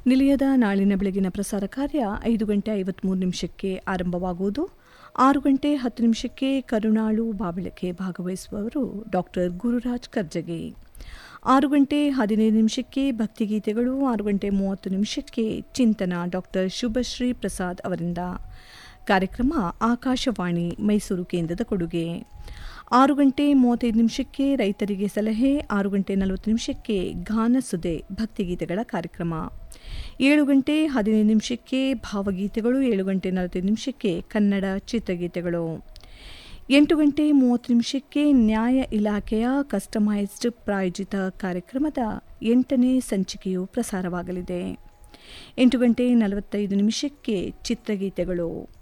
ನಿಲಯದ ನಾಳಿನ ಬೆಳಗಿನ ಪ್ರಸಾರ ಕಾರ್ಯ ಐದು ಗಂಟೆ ಐವತ್ಮೂರು ನಿಮಿಷಕ್ಕೆ ಆರಂಭವಾಗುವುದು ಆರು ಗಂಟೆ ಹತ್ತು ನಿಮಿಷಕ್ಕೆ ಕರುಣಾಳು ಬಾಬಳಕೆ ಭಾಗವಹಿಸುವವರು ಡಾಕ್ಟರ್ ಗುರುರಾಜ್ ಕರ್ಜಗಿ ಆರು ಗಂಟೆ ಹದಿನೈದು ನಿಮಿಷಕ್ಕೆ ಭಕ್ತಿಗೀತೆಗಳು ಆರು ಗಂಟೆ ಮೂವತ್ತು ನಿಮಿಷಕ್ಕೆ ಚಿಂತನ ಡಾಕ್ಟರ್ ಶುಭಶ್ರೀ ಪ್ರಸಾದ್ ಅವರಿಂದ ಕಾರ್ಯಕ್ರಮ ಆಕಾಶವಾಣಿ ಮೈಸೂರು ಕೇಂದ್ರದ ಕೊಡುಗೆ ಆರು ಗಂಟೆ ಮೂವತ್ತೈದು ನಿಮಿಷಕ್ಕೆ ರೈತರಿಗೆ ಸಲಹೆ ಆರು ಗಂಟೆ ನಲವತ್ತು ನಿಮಿಷಕ್ಕೆ ಗಾನಸುದೆ ಭಕ್ತಿಗೀತೆಗಳ ಕಾರ್ಯಕ್ರಮ ಏಳು ಗಂಟೆ ಹದಿನೈದು ನಿಮಿಷಕ್ಕೆ ಭಾವಗೀತೆಗಳು ಏಳು ಗಂಟೆ ನಲವತ್ತೈದು ನಿಮಿಷಕ್ಕೆ ಕನ್ನಡ ಚಿತ್ರಗೀತೆಗಳು ಎಂಟು ಗಂಟೆ ಮೂವತ್ತು ನಿಮಿಷಕ್ಕೆ ನ್ಯಾಯ ಇಲಾಖೆಯ ಕಸ್ಟಮೈಸ್ಡ್ ಪ್ರಾಯೋಜಿತ ಕಾರ್ಯಕ್ರಮದ ಎಂಟನೇ ಸಂಚಿಕೆಯು ಪ್ರಸಾರವಾಗಲಿದೆ ಎಂಟು ಗಂಟೆ ನಲವತ್ತೈದು ನಿಮಿಷಕ್ಕೆ ಚಿತ್ರಗೀತೆಗಳು